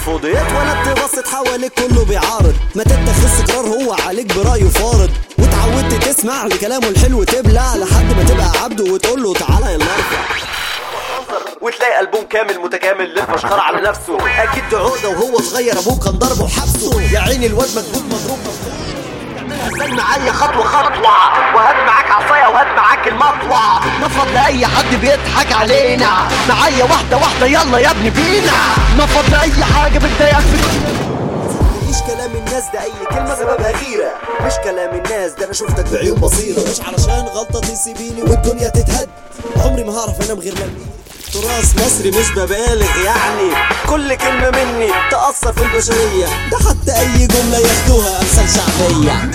ترفض اتولدت بصت حواليك كله بيعارض ما تتخذ قرار هو عليك برأيه فارض وتعودت تسمع لكلامه الحلو تبلع لحد ما تبقى عبده وتقول له تعالى يلا ارفع وتلاقي ألبوم كامل متكامل للفشخرة على نفسه أكيد ده عقدة وهو صغير أبوه كان ضربه وحبسه يا عيني الواد مكبوت مضروب ازاي معايا خطوة خطوة وهات معاك عصاية وهات معاك المطوة نفض لأي حد بيضحك علينا معايا واحدة واحدة يلا يا ابني بينا نفض لأي حاجة بتضايقك في مش كلام الناس ده اي كلمة سببها غيرة مش كلام الناس ده انا شفتك بعيون بصيرة مش علشان غلطة تسيبيني والدنيا تتهد عمري ما هعرف انام غير لما تراث مصري مش ببالغ يعني كل كلمة مني تأثر في البشرية ده حتى أي جملة ياخدوها أمثال شعبية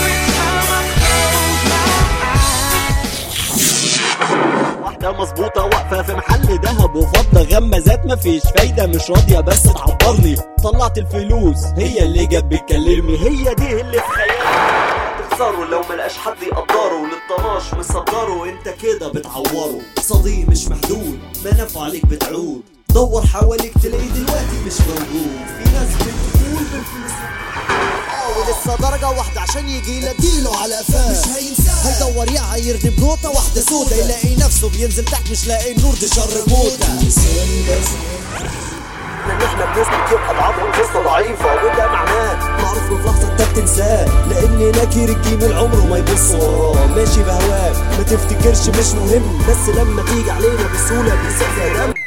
واحدة مظبوطة واقفة في محل دهب وفضة غمازات مفيش فايدة مش راضية بس تعبرني طلعت الفلوس هي اللي جت بتكلمني هي دي اللي في خيالي تخسره لو ملقاش حد يقدره للطناش مصدره انت كده بتعوره صديق مش محدود منافع عليك بتعود دور حواليك تلاقيه دلوقتي مش موجود في ناس بتقول بالفلوس اه ولسه درجة واحدة عشان يجي اديله على قفاه مش هينساه هيدور يعايرني بنوتة واحدة سودا يلاقي نفسه بينزل تحت مش لاقي النور دي شر موتة ان احنا بنثبت يبقى اضعافهم قصه ضعيفه وده معناه معروف له في لحظه انت بتنساه لان ناكر الجيم عمره ما يبص وراه ماشي بهواك ما تفتكرش مش مهم بس لما تيجي علينا بسهوله بيصفى دم